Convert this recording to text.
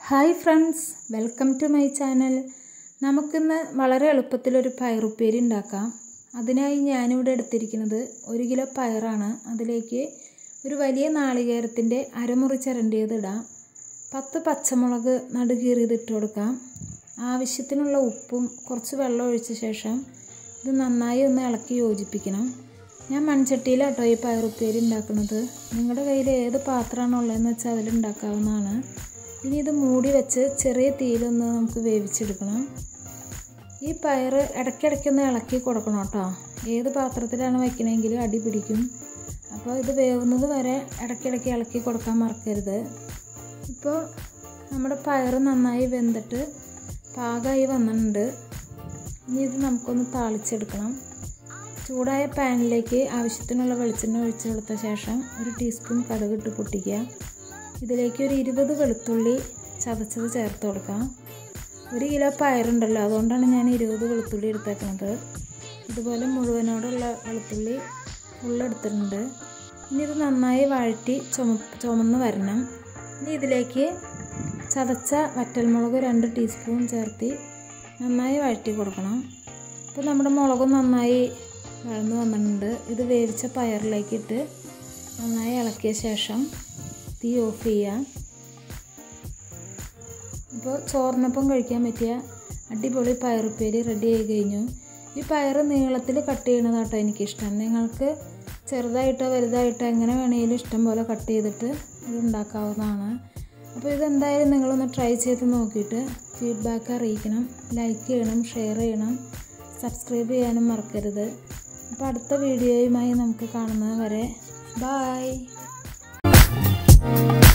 hi friends welcome to my channel നമുക്കിന്ന് വളരെ എളുപ്പത്തിലൊരു പയറുപ്പേരി ഉണ്ടാക്കാം അതിനായി ഞാനിവിടെ എടുത്തിരിക്കുന്നത് ഒരു കിലോ പയറാണ് അതിലേക്ക് ഒരു വലിയ നാളികേരത്തിൻ്റെ അരമുറി ചിരണ്ടിയത് ഇടാം പത്ത് പച്ചമുളക് നടുകീറിയത് ഇട്ട് കൊടുക്കാം ആവശ്യത്തിനുള്ള ഉപ്പും കുറച്ച് വെള്ളം ഒഴിച്ച ശേഷം ഇത് നന്നായി ഒന്ന് ഇളക്കി യോജിപ്പിക്കണം ഞാൻ മൺചട്ടിയിലാട്ടോ ഈ പയറുപ്പേരി ഉണ്ടാക്കുന്നത് നിങ്ങളുടെ കയ്യിൽ ഏത് പാത്രമാണോ ഉള്ളതെന്ന് വെച്ചാൽ അതിൽ ഉണ്ടാക്കാവുന്നതാണ് ഇനി ഇത് മൂടി വെച്ച് ചെറിയ തീയിലൊന്ന് നമുക്ക് വേവിച്ചെടുക്കണം ഈ പയർ ഇടയ്ക്കിടയ്ക്കൊന്ന് ഇളക്കി കൊടുക്കണം കേട്ടോ ഏത് പാത്രത്തിലാണ് വയ്ക്കണമെങ്കിൽ അടി പിടിക്കും അപ്പോൾ ഇത് വേവുന്നത് വരെ ഇടയ്ക്കിടയ്ക്ക് ഇളക്കി കൊടുക്കാൻ മറക്കരുത് ഇപ്പോൾ നമ്മുടെ പയർ നന്നായി വെന്തിട്ട് പാകമായി വന്നിട്ടുണ്ട് ഇനി ഇത് നമുക്കൊന്ന് താളിച്ചെടുക്കണം ചൂടായ പാനിലേക്ക് ആവശ്യത്തിനുള്ള വെളിച്ചെണ്ണ ഒഴിച്ച് കൊടുത്ത ശേഷം ഒരു ടീസ്പൂൺ കടുകിട്ട് പൊട്ടിക്കുക ഇതിലേക്ക് ഒരു ഇരുപത് വെളുത്തുള്ളി ചതച്ചത് ചേർത്ത് കൊടുക്കാം ഒരു കിലോ പയറുണ്ടല്ലോ അതുകൊണ്ടാണ് ഞാൻ ഇരുപത് വെളുത്തുള്ളി എടുത്തേക്കുന്നത് ഇതുപോലെ മുഴുവനോടുള്ള വെളുത്തുള്ളി ഫുള്ളെടുത്തിട്ടുണ്ട് ഇനി ഇത് നന്നായി വഴറ്റി ചുമ ചുമന്ന് വരണം ഇനി ഇതിലേക്ക് ചതച്ച വറ്റൽമുളക് രണ്ട് ടീസ്പൂൺ ചേർത്തി നന്നായി വഴറ്റി കൊടുക്കണം ഇപ്പോൾ നമ്മുടെ മുളക് നന്നായി വഴന്ന് വന്നിട്ടുണ്ട് ഇത് വേവിച്ച പയറിലേക്ക് ഇട്ട് നന്നായി ഇളക്കിയ ശേഷം തീ ഓഫ് ചെയ്യാം അപ്പോൾ ചോറിനൊപ്പം കഴിക്കാൻ പറ്റിയ അടിപൊളി പയറുപ്പേരി റെഡി ആയി കഴിഞ്ഞു ഈ പയർ നീളത്തിൽ കട്ട് ചെയ്യണതാട്ടോ എനിക്കിഷ്ടം നിങ്ങൾക്ക് ചെറുതായിട്ടോ വലുതായിട്ടോ എങ്ങനെ വേണമെങ്കിലും ഇഷ്ടം പോലെ കട്ട് ചെയ്തിട്ട് ഇത് ഉണ്ടാക്കാവുന്നതാണ് അപ്പോൾ ഇതെന്തായാലും നിങ്ങളൊന്ന് ട്രൈ ചെയ്ത് നോക്കിയിട്ട് ഫീഡ്ബാക്ക് അറിയിക്കണം ലൈക്ക് ചെയ്യണം ഷെയർ ചെയ്യണം സബ്സ്ക്രൈബ് ചെയ്യാനും മറക്കരുത് അപ്പോൾ അടുത്ത വീഡിയോയുമായി നമുക്ക് കാണുന്നത് വരെ ബായ്